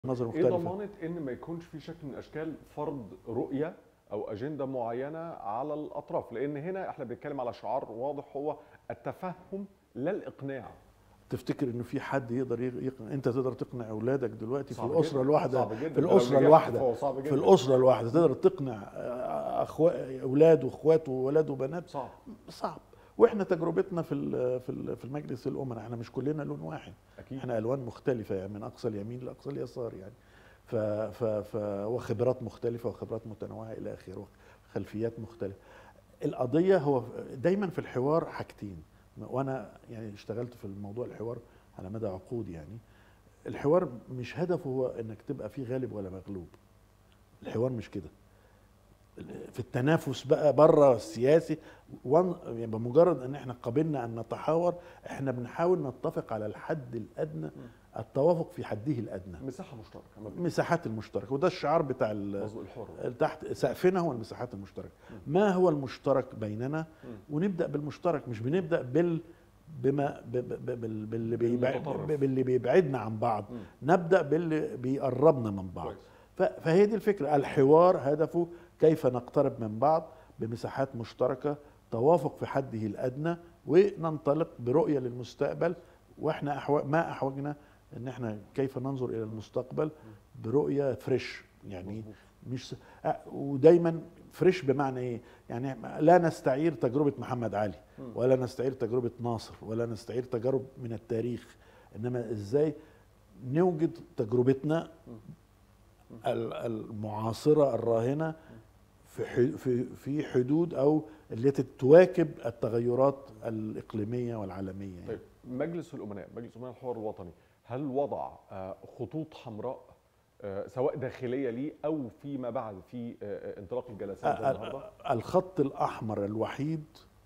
نظر ايه مختلفه ضمانه ان ما يكونش في شكل من اشكال فرض رؤيه او اجنده معينه على الاطراف لان هنا احنا بنتكلم على شعار واضح هو التفهم لا الاقناع تفتكر انه في حد يقدر يقنع انت تقدر تقنع اولادك دلوقتي في صعب الاسره جداً. الواحده صعب جداً. في ده لو الاسره نجحت الواحده فهو صعب في جداً. الاسره الواحده تقدر تقنع آه، اخوات اولاد واخوات وولاد وبنات صعب صعب واحنا تجربتنا في ال- في ال- في المجلس الامراء احنا مش كلنا لون واحد اكيد احنا الوان مختلفه يعني من اقصى اليمين لاقصى اليسار يعني ف ف ف وخبرات مختلفه وخبرات متنوعه الى اخره خلفيات مختلفه القضيه هو دايما في الحوار حاجتين وانا يعني اشتغلت في الموضوع الحوار على مدى عقود يعني الحوار مش هدفه هو انك تبقى فيه غالب ولا مغلوب الحوار مش كده في التنافس بقى بره السياسي وان- يعني بمجرد ان احنا قبلنا ان نتحاور احنا بنحاول نتفق على الحد الادنى التوافق في حده الادنى مساحه مشتركه ما بين المساحات المشتركه وده الشعار بتاع ال- مظبوط الحر تحت سقفنا هو المساحات المشتركه ما هو المشترك بيننا ونبدا بالمشترك مش بنبدا بال بما ب- ب- ب- بال- باللي بيبعد بالمتطرف. باللي بيبعدنا عن بعض نبدا باللي بيقربنا من بعض كويس. ف- فهي دي الفكره الحوار هدفه كيف نقترب من بعض بمساحات مشتركه توافق في حده الادنى وننطلق برؤيه للمستقبل واحنا أحو... ما احوجنا ان احنا كيف ننظر الى المستقبل برؤيه فريش يعني مظبوط. مش س- أ- ودايما فريش بمعنى ايه يعني لا نستعير تجربه محمد علي ولا نستعير تجربه ناصر ولا نستعير تجارب من التاريخ انما ازاي نوجد تجربتنا ال- المعاصره الراهنه في ح- في في حدود او التي تواكب التغيرات الاقليميه والعالميه يعني. طيب مجلس الامناء مجلس امناء الحوار الوطني هل وضع آه، خطوط حمراء آه، سواء داخليه ليه او فيما بعد في آه، انطلاق الجلسات زي النهارده الخط الاحمر الوحيد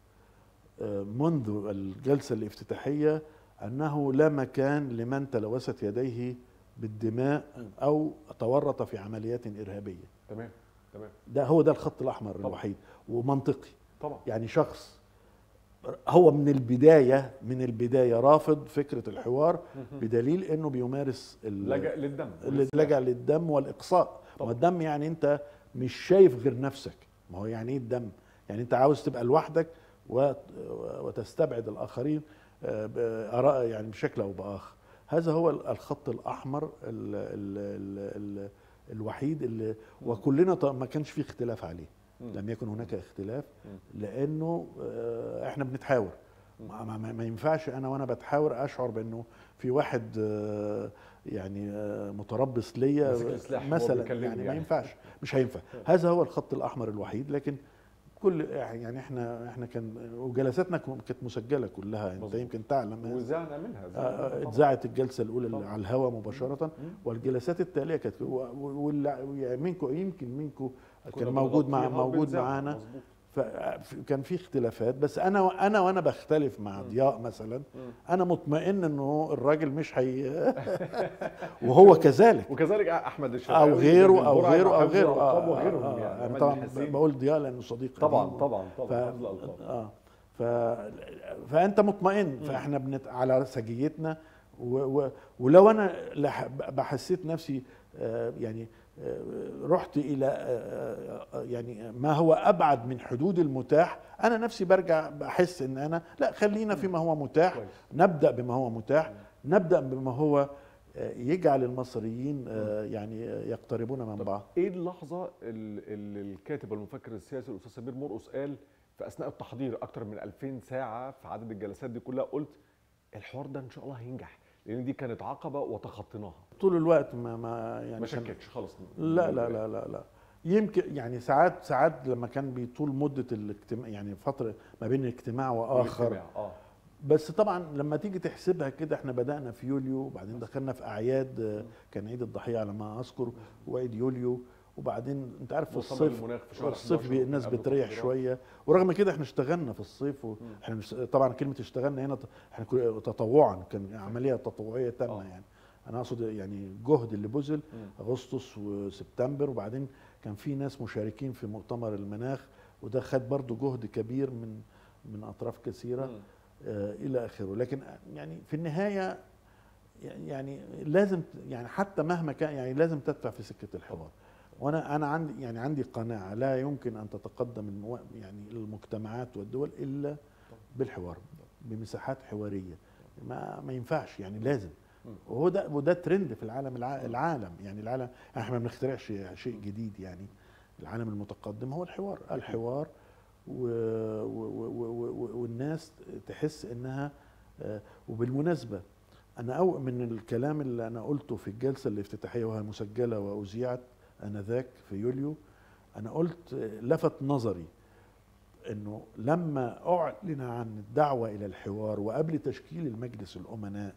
آه، منذ الجلسه الافتتاحيه انه لا مكان لمن تلوثت يديه بالدماء او تورط في عمليات ارهابيه تمام تمام ده هو ده الخط الاحمر طبعا. الوحيد ومنطقي طبعا يعني شخص هو من البدايه من البدايه رافض فكره الحوار بدليل انه بيمارس ال- لجأ للدم اللي لجأ للدم والاقصاء ما هو الدم يعني انت مش شايف غير نفسك ما هو يعني ايه الدم يعني انت عاوز تبقى لوحدك وت- وتستبعد الاخرين آه، باراء يعني بشكل او باخر هذا هو الخط الاحمر ال ال ال ال الوحيد اللي وكلنا ط- ما كانش فيه اختلاف عليه لم يكن هناك اختلاف لانه آه، احنا بنتحاور ما, ما, ما ينفعش انا وانا بتحاور اشعر بانه في واحد آه، يعني آه، متربص ليا ماسك السلاح وهو مثلا بيكلمني يعني, ما يعني. ينفعش مش هينفع هذا هو الخط الاحمر الوحيد لكن كل يعني احنا احنا كان وجلساتنا كانت مسجله كلها انت مظبوط. يمكن تعلم وزعنا منها آه، زعنا آه، طبعاً. اتذاعت الجلسه الاولى اللي طبعاً. على الهواء مباشره والجلسات التاليه كانت و- و- واللي- يعني منكم يمكن منكم كنا كان موجود مع بنغطيها موجود وبنذاعها. معانا مظبوط. فكان في اختلافات بس انا انا وانا بختلف مع ضياء مثلا انا مطمئن انه الراجل مش هي وهو كذلك وكذلك احمد الشرقاوي او غيره وجابر او البرعي غيره او وحفظ غيره الألقاب آه، وغيرهم آه، يعني انا عماد طبعا الحسين. بقول ضياء لانه صديق طبعا قديم. طبعا ف... طبعا حفظ الالقاب اه ف... فانت مطمئن فاحنا بنت... على سجيتنا و... و... ولو انا لح... بحسيت نفسي آه يعني آه رحت الى آه آه، يعني ما هو ابعد من حدود المتاح انا نفسي برجع بحس ان انا لا خلينا فيما هو متاح كويس. نبدا بما هو متاح نبدا بما هو آه، يجعل المصريين آه، يعني آه، يقتربون من بعض ايه اللحظه اللي الكاتب والمفكر السياسي الاستاذ سمير مرقص قال في اثناء التحضير اكتر من 2000 ساعه في عدد الجلسات دي كلها قلت الحوار ده ان شاء الله هينجح لان دي كانت عقبه وتخطيناها طول الوقت ما ما يعني ما كان- شكتش خالص لا لا لا لا لا يمكن يعني ساعات ساعات لما كان بيطول مده الاجتماع يعني فتره ما بين اجتماع واخر والاجتماع، اه بس طبعا لما تيجي تحسبها كده احنا بدانا في يوليو وبعدين دخلنا في اعياد آه، كان عيد الضحيه على ما اذكر وعيد يوليو وبعدين انت عارف في مؤتمر الصيف المناخ في شهر الصيف 11 بي- الناس قبل بتريح التحضيرات. شويه ورغم كده احنا اشتغلنا في الصيف و... احنا مش طبعا كلمه اشتغلنا هنا ت- احنا كل- تطوعا كان عمليه تطوعيه تامه آه. يعني انا اقصد يعني الجهد اللي بذل اغسطس وسبتمبر وبعدين كان في ناس مشاركين في مؤتمر المناخ وده خد برضو جهد كبير من من اطراف كثيره مم. آه الى اخره لكن يعني في النهايه يعني لازم يعني حتى مهما كان يعني لازم تدفع في سكه الحوار وانا انا عندي يعني عندي قناعه لا يمكن ان تتقدم المو يعني المجتمعات والدول الا بالحوار بمساحات حواريه ما ما ينفعش يعني لازم وهو ده وده ترند في العالم الع- العالم يعني العالم احنا ما بنخترعش شيء جديد يعني العالم المتقدم هو الحوار الحوار و و و و و والناس تحس انها آه، وبالمناسبه انا أو من الكلام اللي انا قلته في الجلسه الافتتاحيه وهي مسجله واذيعت انذاك في يوليو انا قلت آه، لفت نظري انه لما اعلن عن الدعوه الى الحوار وقبل تشكيل المجلس الامناء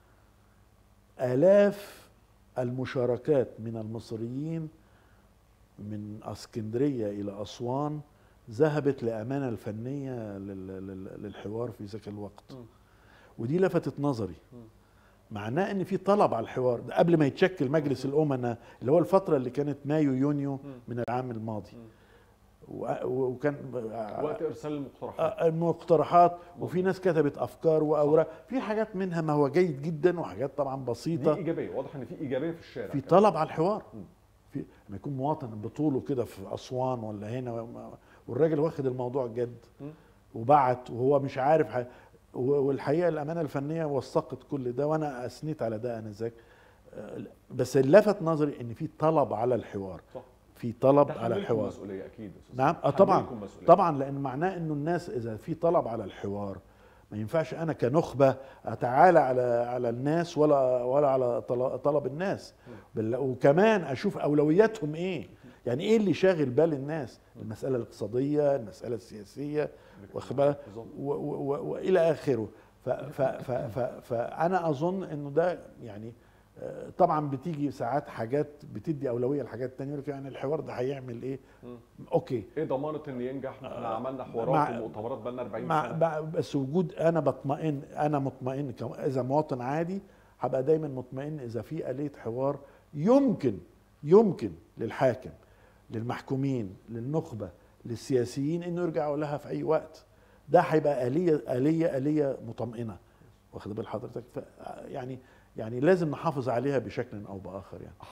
الاف المشاركات من المصريين من اسكندريه الى اسوان ذهبت لامانه الفنيه لل- لل- للحوار في ذاك الوقت مم. ودي لفتت نظري مم. معناه ان في طلب على الحوار ده قبل ما يتشكل مجلس الامناء اللي هو الفتره اللي كانت مايو يونيو من العام الماضي مم. و- وكان وقت ارسال المقترحات آه، المقترحات وفي ناس كتبت افكار واوراق في حاجات منها ما هو جيد جدا وحاجات طبعا دي بسيطه ايجابيه واضح ان في ايجابيه في الشارع في كمان. طلب على الحوار مم. في لما يكون مواطن بطوله كده في اسوان ولا هنا والراجل واخد الموضوع جد مم. وبعت وهو مش عارف ح... و- والحقيقه الامانه الفنيه وثقت كل ده وانا اثنيت على ده انذاك آه، بس اللي لفت نظري ان في طلب على الحوار صح في طلب ده على حملكم الحوار مسؤوليه اكيد يا أستاذ نعم سيد. آه طبعا حملكم مسؤولية. طبعا لان معناه انه الناس اذا في طلب على الحوار ما ينفعش انا كنخبه اتعالى على على الناس ولا ولا على طل- طلب الناس بل وكمان اشوف اولوياتهم ايه يعني ايه اللي شاغل بال الناس المساله الاقتصاديه المساله السياسيه واخد بالك بالظبط. و- و- و- والى اخره ف- ف- ف- ف- فانا اظن انه ده يعني آه، طبعا بتيجي ساعات حاجات بتدي اولويه لحاجات تانية يقول لك يعني الحوار ده هيعمل ايه مم. اوكي ايه ضمانه ان ينجح ما احنا عملنا حوارات مع- ومؤتمرات بقالنا 40 مع سنه مع- بس وجود انا بطمئن انا مطمئن كم- اذا مواطن عادي هبقى دايما مطمئن اذا في آلية حوار يمكن يمكن للحاكم للمحكومين للنخبة للسياسيين انه يرجعوا لها في اي وقت ده هيبقى آلية آلية آلية مطمئنة واخد بال حضرتك ف- يعني يعني لازم نحافظ عليها بشكل او باخر يعني